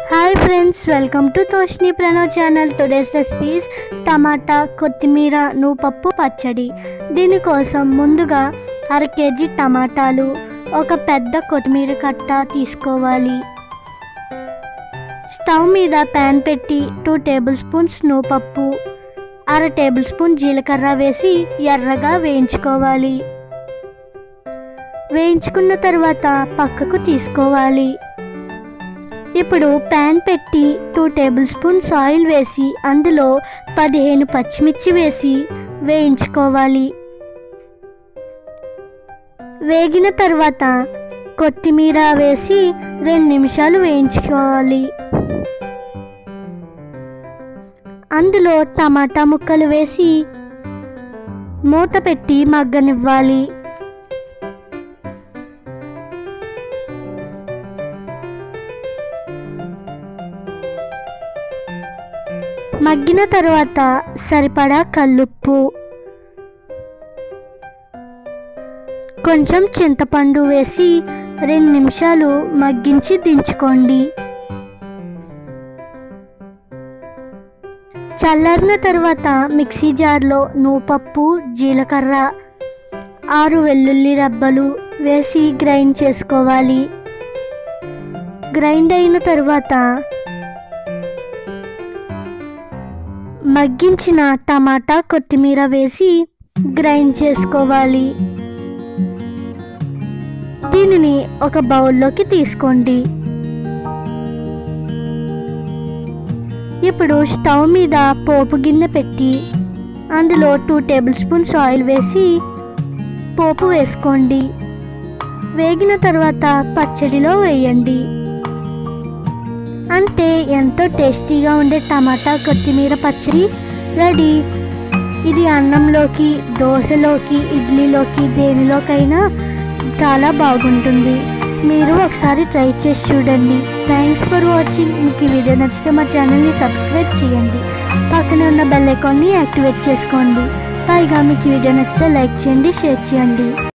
hi friends welcome to Toshni Pranav channel today's recipes tomato కొత్తిమీర నువ్వుపప్పు పచ్చడి దీనికోసం ముందుగా అర కేజీ టమాటాలు ఒక పెద్ద కొత్తిమీర కట్ట తీసుకోవాలి స్టవ్ మీద ప్యాన్ పెట్టి టూ టేబుల్ స్పూన్స్ నువ్వుపప్పు అర టేబుల్ స్పూన్ జీలకర్ర వేసి ఎర్రగా వేయించుకోవాలి వేయించుకున్న తర్వాత పక్కకు తీసుకోవాలి ఇప్పుడు ప్యాన్ పెట్టి టూ టేబుల్ స్పూన్స్ ఆయిల్ వేసి అందులో పదిహేను పచ్చిమిర్చి వేసి వేయించుకోవాలి వేగిన తర్వాత కొత్తిమీర వేసి రెండు నిమిషాలు వేయించుకోవాలి అందులో టమాటా ముక్కలు వేసి మూత పెట్టి మగ్గనివ్వాలి మగ్గిన తర్వాత సరిపడా కల్లుప్పు కొంచెం చింతపండు వేసి రెండు నిమిషాలు మగ్గించి దించుకోండి చల్లారిన తర్వాత మిక్సీ జార్లో నూపప్పు జీలకర్ర ఆరు వెల్లుల్లి రబ్బలు వేసి గ్రైండ్ చేసుకోవాలి గ్రైండ్ అయిన తర్వాత మగ్గించిన టమాటా కొత్తిమీర వేసి గ్రైండ్ చేసుకోవాలి దీనిని ఒక బౌల్లోకి తీసుకోండి ఇప్పుడు స్టవ్ మీద పోపు గిన్నె పెట్టి అందులో టూ టేబుల్ స్పూన్స్ ఆయిల్ వేసి పోపు వేసుకోండి వేగిన తర్వాత పచ్చడిలో వేయండి అంతే ఎంతో టేస్టీగా ఉండే టమాటా కొత్తిమీర పచ్చడి రెడీ ఇది అన్నంలోకి దోశలోకి ఇడ్లీలోకి దేనిలోకైనా చాలా బాగుంటుంది మీరు ఒకసారి ట్రై చేసి చూడండి థ్యాంక్స్ ఫర్ వాచింగ్ మీకు ఈ వీడియో నచ్చితే మా ఛానల్ని సబ్స్క్రైబ్ చేయండి పక్కనే ఉన్న బెల్ ఐకాన్ని యాక్టివేట్ చేసుకోండి పైగా మీకు ఈ వీడియో నచ్చితే లైక్ చేయండి షేర్ చేయండి